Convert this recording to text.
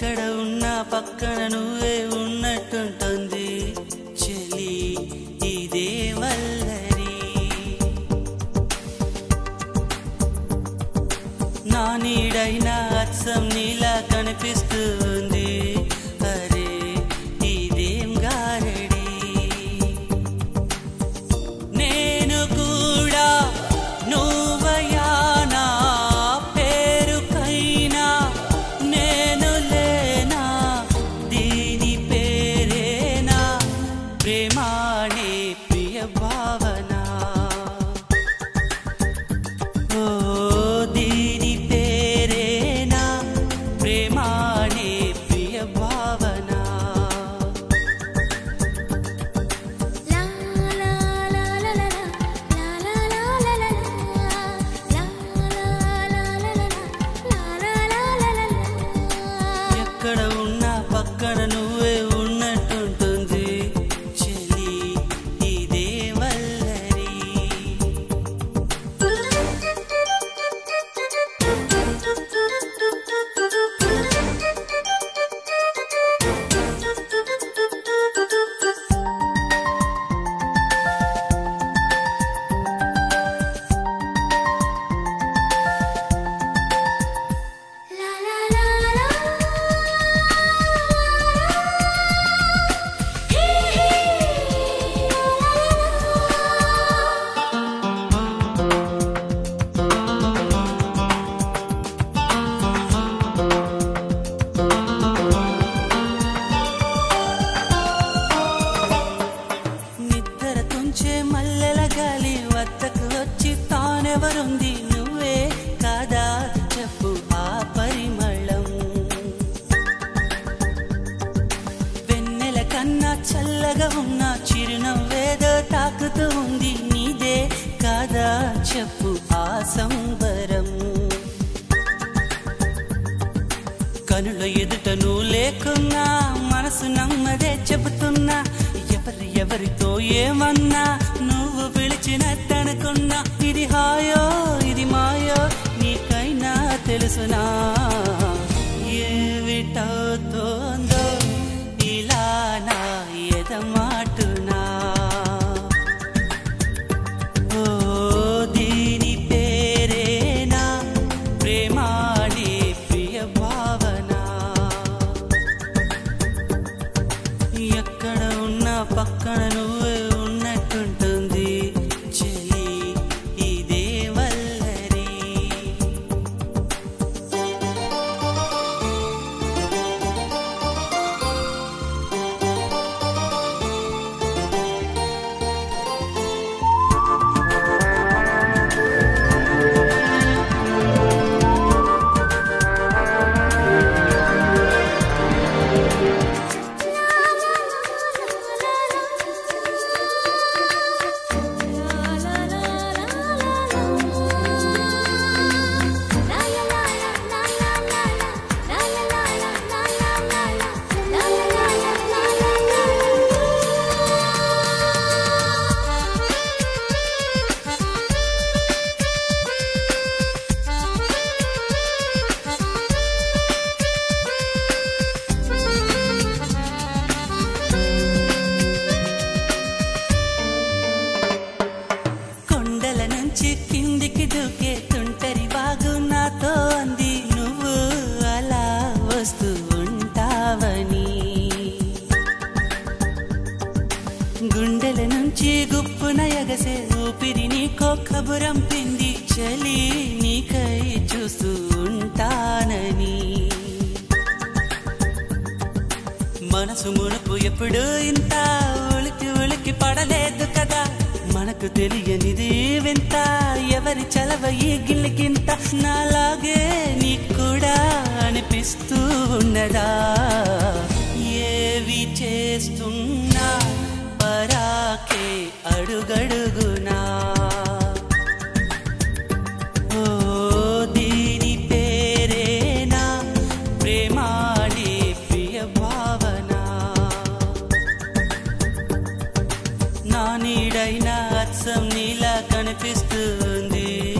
ఎక్కడ ఉన్నా పక్కన నువ్వే ఉన్నట్టుంటుంది చెలి ఇదే వల్లరి నా నీడైనా అచ్చం నీలా కనిపిస్తుంది అరే ఇదేం గారడి నేను కూడా నువ్వయానా పేరుకైనా నేను లేనా దీని పేరేనా ప్రేమానే ప్రియ భావన ఓ దీని పేరేనా ప్రేమానే ప్రియ భావన La la la la la la la la la la la la la la la la ఎక్కడ ఉన్నా పక్కన నువ్వే ఉన్నట్టుంటుంది చెలి ఇదే వల్లరి La la la la Hey hey నిద్ర తుంచే మల్లెల గాలి వద్దకు వచ్చి తానెవరుంది నువ్వే కాదా చెప్పు ఆ పరిమళం వెన్నెల కన్నా చల్లగా ఉన్న చిరునవ్వేదో తాకుతూ ఉంది నీదే కాదా చెప్పు ఆ సంబరం కనుల ఎదుట నువ్వు లేకున్నా మనసు నమ్మదే చెబుతున్నా ఎవరి ఎవరితో ఏమన్నా నువ్వు పిలిచినట్టనుకున్నా ఇది హాయో ఇది మాయో నీకైనా తెలుసునా ఏమిటవుతోందో ఇలా నా ఎదమాటునా ఓ దీని పేరేనా ప్రేమాడి ప్రియ భావన ఎక్కడ ఉన్నా పక్కన నువ్వే ఉన్నట్టుంటుంది చెలి ఇదే వల్లరి కొండల నుంచి కిందికి దూకే తుంటరి బాగు నాతో అంది నువ్వు అలా వస్తూ ఉంటావని గుండెల నుంచి గుప్పున ఎగసే ఊపిరి నీకో కబురం పింది చలి నీకై చూస్తూ ఉంటానని మనసు మునుపు ఎప్పుడు ఇంత ఉలికి ఉలికి పడలేదు కదా మనకు తెలియనిది వింత ఎవరి చలవ ఈ గిల్లికింత నాలాగే నీకు కూడా అనిపిస్తూ ఉన్నదా ఏవి చేస్తున్నా పరాకే అడుగడుగునా ఓ దీని పేరేనా ప్రేమాడి ప్రియ భావన నా నీడైనా అచ్చం నీలా కనిపిస్తుంది